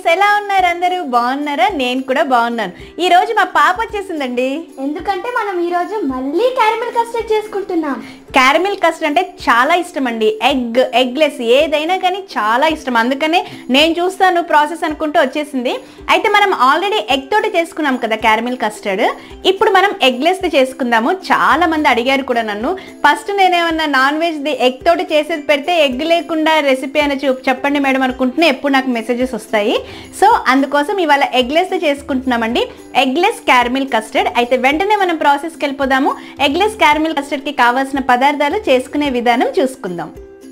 ఎలా ఉన్నారు అందరూ బాగున్నారా నేను కూడా బాగున్నాను ఈ రోజు మా పాప వచ్చేసిందండి ఎందుకంటే మనం ఈరోజు మళ్ళీ క్యారమెల్ కస్టర్డ్ చేసుకుంటున్నాం క్యారమిల్ కస్టర్డ్ అంటే చాలా ఇష్టం అండి ఎగ్ ఎగ్లెస్ ఏదైనా కానీ చాలా ఇష్టం అందుకనే నేను చూస్తాను ప్రాసెస్ అనుకుంటూ వచ్చేసింది అయితే మనం ఆల్రెడీ ఎగ్ తోటి చేసుకున్నాం కదా క్యారమిల్ కస్టర్డ్ ఇప్పుడు మనం ఎగ్లెస్ చేసుకుందాము చాలా మంది అడిగారు కూడా నన్ను ఫస్ట్ నేనేమన్నా నాన్ వెజ్ ది ఎగ్ తోటి చేసేది పెడితే ఎగ్ లేకుండా రెసిపీ అని చూ చెప్పండి మేడం అనుకుంటున్నా ఎప్పుడు నాకు మెసేజెస్ వస్తాయి సో అందుకోసం ఇవాళ ఎగ్లెస్ చేసుకుంటున్నామండి ఎగ్లెస్ క్యారమిల్ కస్టర్డ్ అయితే వెంటనే మనం ప్రాసెస్కి వెళ్ళిపోదాము ఎగ్లెస్ క్యారమిల్ కస్టర్డ్కి కావాల్సిన పదార్థాలు చేసుకునే విధానం చూసుకుందాం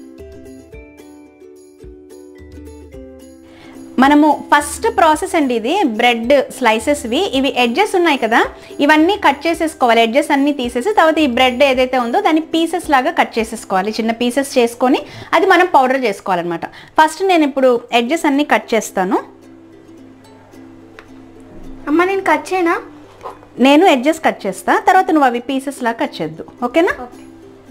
మనము ఫస్ట్ ప్రాసెస్ అండి ఇది బ్రెడ్ స్లైసెస్వి ఇవి ఎడ్జెస్ ఉన్నాయి కదా ఇవన్నీ కట్ చేసేసుకోవాలి ఎడ్జెస్ అన్నీ తీసేసి తర్వాత ఈ బ్రెడ్ ఏదైతే ఉందో దాన్ని పీసెస్ లాగా కట్ చేసేసుకోవాలి చిన్న పీసెస్ చేసుకొని అది మనం పౌడర్ చేసుకోవాలన్నమాట ఫస్ట్ నేను ఇప్పుడు ఎడ్జెస్ అన్నీ కట్ చేస్తాను అమ్మ నేను కట్ చేయనా నేను ఎడ్జెస్ కట్ చేస్తా తర్వాత నువ్వు అవి పీసెస్ లాగా కట్ చేద్దు ఓకేనా ఓకే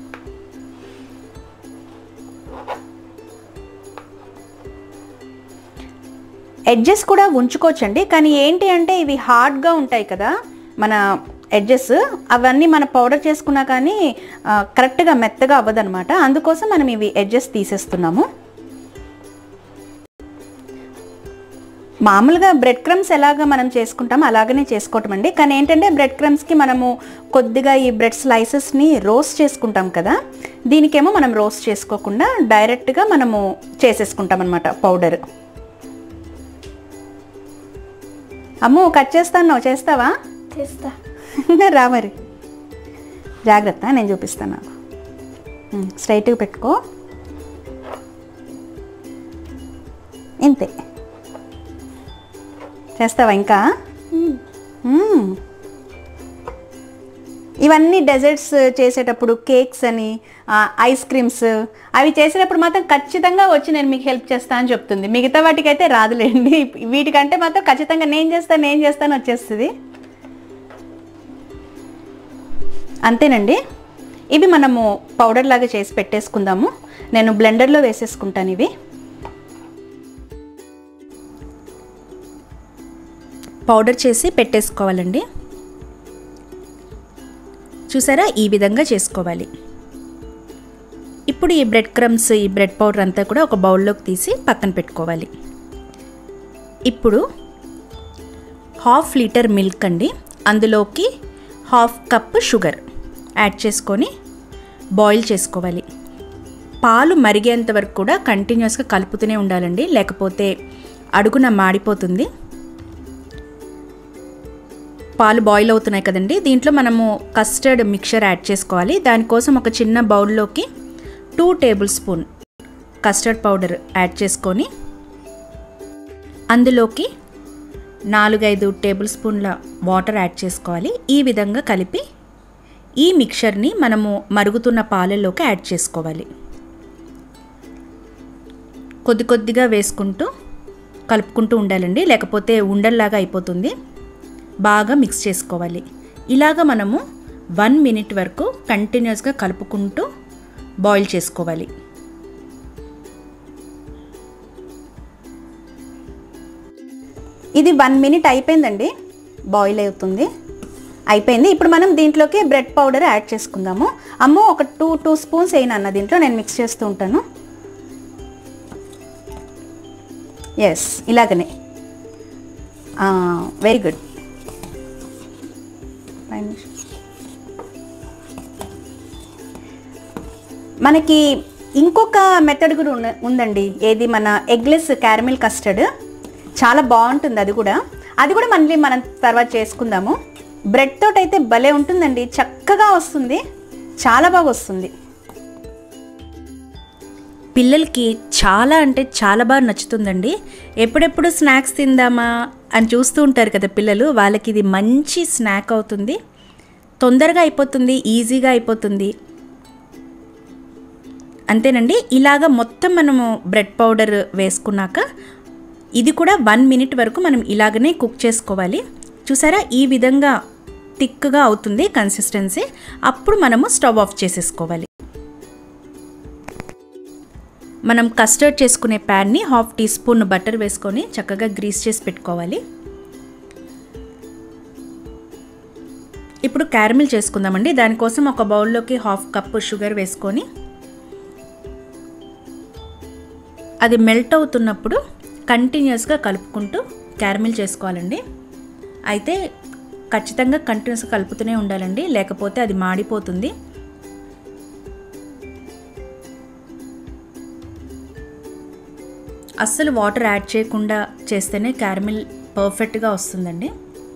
ఎడ్జెస్ కూడా ఉంచుకోవచ్చండి కానీ ఏంటి అంటే ఇవి హార్డ్గా ఉంటాయి కదా మన ఎడ్జెస్ అవన్నీ మన పౌడర్ చేసుకున్నా కానీ ఆ, కరెక్ట్గా మెత్తగా అవ్వదనమాట అందుకోసం మనం ఇవి ఎడ్జెస్ తీసేస్తున్నాము మామూలుగా బ్రెడ్ క్రమ్స్ ఎలాగ మనం చేసుకుంటామో అలాగనే చేసుకోవటం అండి కానీ ఏంటంటే బ్రెడ్ క్రమ్స్కి మనము కొద్దిగా ఈ బ్రెడ్ స్లైసెస్ని రోస్ట్ చేసుకుంటాం కదా దీనికేమో మనం రోస్ట్ చేసుకోకుండా డైరెక్ట్గా మనము చేసేసుకుంటాం అనమాట పౌడర్ అమ్ము కట్ చేస్తాను చేస్తావా చేస్తా రా మరి జాగ్రత్త నేను చూపిస్తాను నాకు ఉమ్, స్ట్రైట్గా పెట్టుకో ఇంతే చేస్తావా ఇంకా మ్మ్. ఇవన్నీ డెజర్ట్స్ చేసేటప్పుడు కేక్స్ అని ఆ, ఐస్ క్రీమ్స్ అవి చేసేటప్పుడు మాత్రం ఖచ్చితంగా వచ్చి నేను మీకు హెల్ప్ చేస్తా అని చెప్తుంది మిగతా వాటికైతే రాదులేండి వీటికంటే మాత్రం ఖచ్చితంగా నేను చేస్తాను నేను చేస్తాను వచ్చేస్తుంది అంతేనండి ఇవి మనము పౌడర్ లాగా చేసి పెట్టేసుకుందాము నేను బ్లెండర్లో వేసేసుకుంటాను ఇవి పౌడర్ చేసి పెట్టేసుకోవాలండి చూసారా ఈ విధంగా చేసుకోవాలి ఇప్పుడు ఈ బ్రెడ్ క్రమ్స్ ఈ బ్రెడ్ పౌడర్ అంతా కూడా ఒక బౌల్లోకి తీసి పక్కన పెట్టుకోవాలి ఇప్పుడు హాఫ్ లీటర్ మిల్క్ అండి అందులోకి హాఫ్ కప్ షుగర్ యాడ్ చేసుకొని బాయిల్ చేసుకోవాలి పాలు మరిగేంత వరకు కూడా కంటిన్యూస్గా కలుపుతూనే ఉండాలండి లేకపోతే అడుగున మాడిపోతుంది పాలు బాయిల్ అవుతున్నాయి కదండి దీంట్లో మనము కస్టర్డ్ మిక్చర్ యాడ్ చేసుకోవాలి దానికోసం ఒక చిన్న బౌల్లోకి two tablespoon custard powder add చేసుకొని అందులోకి నాలుగైదు టేబుల్ స్పూన్ల వాటర్ యాడ్ చేసుకోవాలి ఈ విధంగా కలిపి ఈ మిక్చర్ని మనము మరుగుతున్న పాలల్లోకి యాడ్ చేసుకోవాలి కొద్ది కొద్దిగా వేసుకుంటూ కలుపుకుంటూ ఉండాలండి లేకపోతే ఉండల్లాగా అయిపోతుంది బాగా మిక్స్ చేసుకోవాలి ఇలాగ మనము వన్ మినిట్ వరకు కంటిన్యూస్గా కలుపుకుంటూ బాయిల్ చేసుకోవాలి ఇది వన్ మినిట్ అయిపోయిందండి బాయిల్ అవుతుంది అయిపోయింది ఇప్పుడు మనం దీంట్లోకి బ్రెడ్ పౌడర్ యాడ్ చేసుకుందాము అమ్మో ఒక టూ టూ స్పూన్స్ అయినా అన్న దీంట్లో నేను మిక్స్ చేస్తూ ఉంటాను ఎస్ ఇలాగనే వెరీ గుడ్ మనకి ఇంకొక మెథడ్ కూడా ఉన్న- ఉందండి ఏది మన ఎగ్లెస్ క్యారమిల్ కస్టర్డ్ చాలా బాగుంటుంది అది కూడా అది కూడా మళ్ళీ మనం తర్వాత చేసుకుందాము బ్రెడ్ తోటి అయితే భలే ఉంటుందండి చక్కగా వస్తుంది చాలా బాగా వస్తుంది పిల్లలకి చాలా అంటే చాలా బాగా నచ్చుతుందండి ఎప్పుడెప్పుడు స్నాక్స్ తిందామా అని చూస్తూ ఉంటారు కదా పిల్లలు వాళ్ళకి ఇది మంచి స్నాక్ అవుతుంది తొందరగా అయిపోతుంది ఈజీగా అయిపోతుంది అంతేనండి ఇలాగ మొత్తం మనము బ్రెడ్ పౌడర్ వేసుకున్నాక ఇది కూడా వన్ మినిట్ వరకు మనం ఇలాగనే కుక్ చేసుకోవాలి చూసారా ఈ విధంగా థిక్గా అవుతుంది కన్సిస్టెన్సీ అప్పుడు మనము స్టవ్ ఆఫ్ చేసేసుకోవాలి మనం కస్టర్డ్ చేసుకునే ప్యాన్ని హాఫ్ టీ స్పూన్ బటర్ వేసుకొని చక్కగా గ్రీస్ చేసి పెట్టుకోవాలి ఇప్పుడు క్యారమిల్ చేసుకుందామండి దానికోసం ఒక బౌల్లోకి హాఫ్ కప్ షుగర్ వేసుకొని అది మెల్ట్ అవుతున్నప్పుడు కంటిన్యూస్గా కలుపుకుంటూ క్యారమిల్ చేసుకోవాలండి అయితే ఖచ్చితంగా కంటిన్యూస్గా కలుపుతూనే ఉండాలండి లేకపోతే అది మాడిపోతుంది అస్సలు వాటర్ యాడ్ చేయకుండా చేస్తేనే క్యారమిల్ పర్ఫెక్ట్గా వస్తుందండి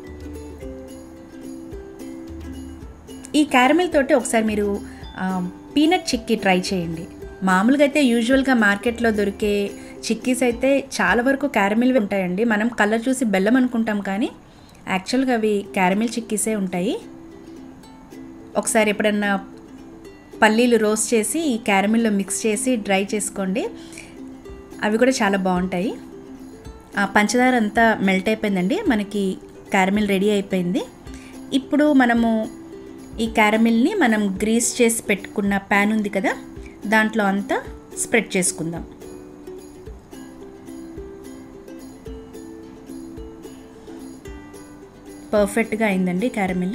ఈ క్యారమిల్ తోటి ఒకసారి మీరు పీనట్ చిక్కీ ట్రై చేయండి మామూలుగా అయితే యూజువల్గా మార్కెట్లో దొరికే చిక్కీస్ అయితే చాలా వరకు క్యారమిల్ ఉంటాయండి మనం కలర్ చూసి బెల్లం అనుకుంటాం కానీ యాక్చువల్గా అవి క్యారమిల్ చిక్కీసే ఉంటాయి ఒకసారి ఎప్పుడన్నా పల్లీలు రోస్ట్ చేసి ఈ క్యారమిల్లో మిక్స్ చేసి డ్రై చేసుకోండి అవి కూడా చాలా బాగుంటాయి ఆ పంచదార అంతా మెల్ట్ అయిపోయిందండి మనకి క్యారమిల్ రెడీ అయిపోయింది ఇప్పుడు మనము ఈ క్యారమిల్ని మనం గ్రీస్ చేసి పెట్టుకున్న ప్యాన్ ఉంది కదా దాంట్లో అంతా స్ప్రెడ్ చేసుకుందాం పర్ఫెక్ట్గా అయిందండి క్యారమిల్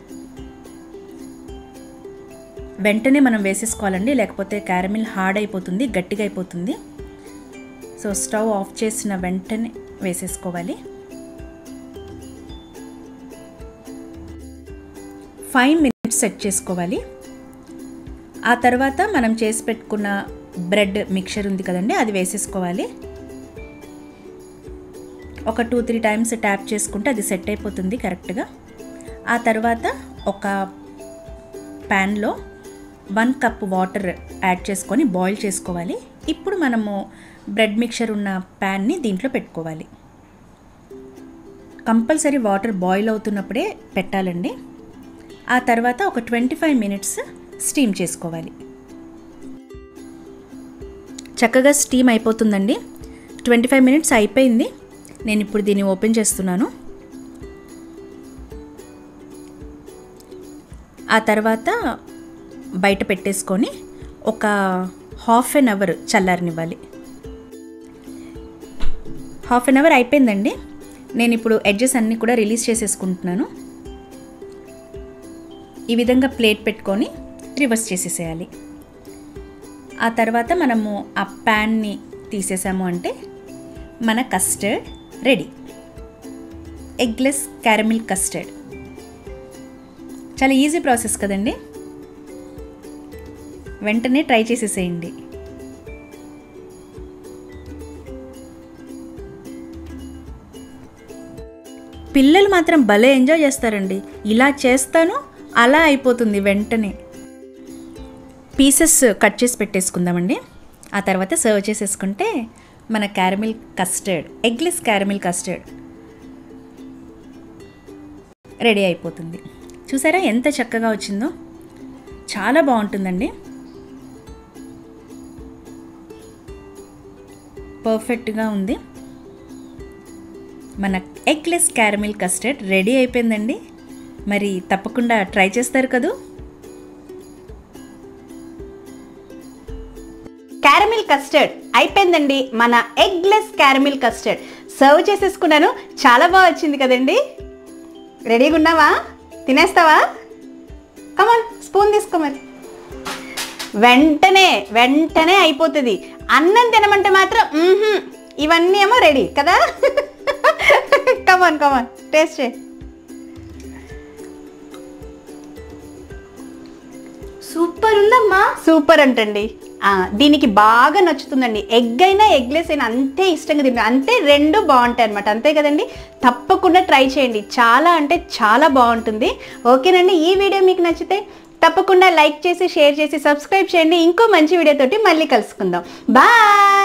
వెంటనే మనం వేసేసుకోవాలండి లేకపోతే క్యారమిల్ హార్డ్ అయిపోతుంది గట్టిగా అయిపోతుంది సో స్టవ్ ఆఫ్ చేసిన వెంటనే వేసేసుకోవాలి ఫైవ్ మినిట్స్ సెట్ చేసుకోవాలి ఆ తర్వాత మనం చేసి పెట్టుకున్న బ్రెడ్ మిక్చర్ ఉంది కదండి అది వేసేసుకోవాలి ఒక టూ త్రీ టైమ్స్ ట్యాప్ చేసుకుంటే అది సెట్ అయిపోతుంది కరెక్ట్గా ఆ తర్వాత ఒక ప్యాన్లో వన్ కప్ వాటర్ యాడ్ చేసుకొని బాయిల్ చేసుకోవాలి ఇప్పుడు మనము బ్రెడ్ మిక్చర్ ఉన్న ప్యాన్ని దీంట్లో పెట్టుకోవాలి కంపల్సరీ వాటర్ బాయిల్ అవుతున్నప్పుడే పెట్టాలండి ఆ తర్వాత ఒక ట్వంటీ ఫైవ్ మినిట్స్ స్టీమ్ చేసుకోవాలి చక్కగా స్టీమ్ అయిపోతుందండి ట్వంటీ ఫైవ్ మినిట్స్ అయిపోయింది నేను ఇప్పుడు దీన్ని ఓపెన్ చేస్తున్నాను ఆ తర్వాత బయట పెట్టేసుకొని ఒక హాఫ్ అన్ అవర్ చల్లారనివ్వాలి హాఫ్ అన్ అవర్ అయిపోయిందండి నేను ఇప్పుడు ఎడ్జెస్ అన్నీ కూడా రిలీజ్ చేసేసుకుంటున్నాను ఈ విధంగా ప్లేట్ పెట్టుకొని రివర్స్ చేసేసేయాలి ఆ తర్వాత మనము ఆ ప్యాన్ని తీసేసాము అంటే మన custard ready eggless caramel custard చాలా ఈజీ ప్రాసెస్ కదండి వెంటనే ట్రై చేసేసేయండి పిల్లలు మాత్రం భలే ఎంజాయ్ చేస్తారండి ఇలా చేస్తాను అలా అయిపోతుంది వెంటనే పీసెస్ కట్ చేసి పెట్టేసుకుందామండి ఆ తర్వాత సర్వ్ చేసేసుకుంటే మన caramel custard eggless caramel custard ready అయిపోతుంది చూసారా ఎంత చక్కగా వచ్చిందో చాలా బాగుంటుందండి పర్ఫెక్ట్గా ఉంది మన ఎగ్లెస్ క్యారమిల్ కస్టర్డ్ రెడీ అయిపోయిందండి మరి తప్పకుండా ట్రై చేస్తారు కదూ క్యారమిల్ కస్టర్డ్ అయిపోయిందండి మన ఎగ్లెస్ క్యారమిల్ కస్టర్డ్ సర్వ్ చేసేసుకున్నాను చాలా బాగా వచ్చింది కదండి రెడీగా ఉన్నావా తినేస్తావా కమాన్ స్పూన్ తీసుకో మరి వెంటనే వెంటనే అయిపోతుంది అన్నం తినమంటే మాత్రం మ్మ్హ్మ్, ఇవన్నీ ఏమో రెడీ కదా కమాన్ కమాన్ టేస్ట్ చేయి సూపర్ ఉందమ్మా సూపర్ అంటండి ఆ, దీనికి బాగా నచ్చుతుందండి ఎగ్ అయినా ఎగ్లెస్ అయినా అంతే ఇష్టంగా తింటారు అంతే రెండు బాగుంటాయి అనమాట అంతే కదండి తప్పకుండా ట్రై చేయండి చాలా అంటే చాలా బాగుంటుంది ఓకేనండి ఈ వీడియో మీకు నచ్చితే తప్పకుండా లైక్ చేసి షేర్ చేసి సబ్స్క్రైబ్ చేయండి ఇంకో మంచి వీడియోతోటి మళ్ళీ కలుసుకుందాం బాయ్